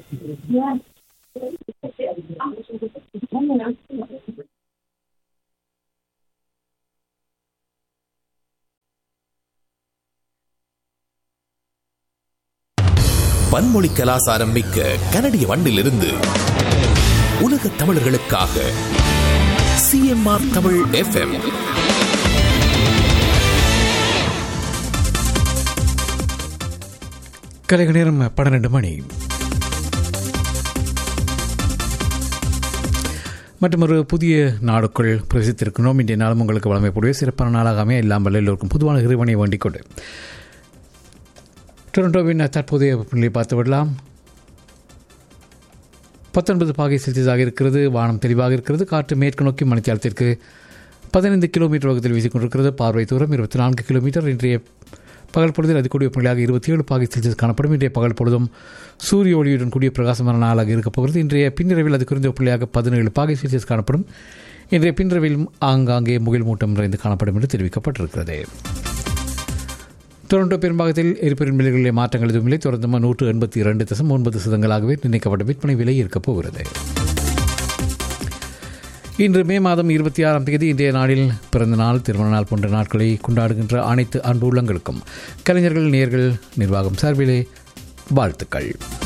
பன்மொழி கலாசாரம் மிக்க கனடிய மண்ணிலிருந்து உலக தமிழர்களுக்காக சிஎம்ஆர் தமிழ் எஃப்எம் கலைக நேரம் பன்னிரண்டு மணி மற்றும் ஒரு புதிய நாடுக்குள் பிரவேசித்திருக்கிறோம் இன்றைய நாளும் உங்களுக்கு வழங்கக்கூடிய சிறப்பான நாளாக அமைய இல்லாமல் எல்லோருக்கும் பொதுவான இறைவனை வேண்டிக் கொண்டு டொரண்டோவின் தற்போதைய வெப்பநிலை பார்த்து விடலாம் பத்தொன்பது பாகை செல்சியஸாக இருக்கிறது வானம் தெளிவாக இருக்கிறது காற்று மேற்கு நோக்கி மணித்தியாலத்திற்கு பதினைந்து கிலோமீட்டர் வேகத்தில் வீசிக்கொண்டிருக்கிறது பார்வை தூரம் இருபத்தி நான்கு கிலோமீட்டர் இன்றைய பகல் பொழுதில் அதிகூடிய வெப்பநிலையாக இருபத்தி ஏழு பாகை செல்சியஸ் காணப்படும் இன்றைய பகல் பொழுதும் சூரிய ஒளியுடன் கூடிய பிரகாசமான நாளாக இருக்கப் போகிறது இன்றைய பின்னிரவில் அது குறைந்த வெப்பநிலையாக பதினேழு பாகை செல்சியஸ் காணப்படும் இன்றைய பின்னிரவில் ஆங்காங்கே முகில் மூட்டம் நிறைந்து காணப்படும் என்று தெரிவிக்கப்பட்டிருக்கிறது டொரண்டோ பெரும்பாகத்தில் எரிபொருள் விலைகளிலே மாற்றங்கள் எதுவும் இல்லை தொடர்ந்து நூற்று எண்பத்தி இரண்டு தசம் ஒன்பது சதங்களாகவே நிர்ணயிக்கப்பட்ட விற்பனை விலை இருக்கப் போகிறது இன்று மே மாதம் இருபத்தி ஆறாம் தேதி இன்றைய நாளில் பிறந்த நாள் திருமண நாள் போன்ற நாட்களை கொண்டாடுகின்ற அனைத்து அன்பு உள்ளங்களுக்கும் கலைஞர்கள் நேர்கள் நிர்வாகம் சார்பிலே வாழ்த்துக்கள்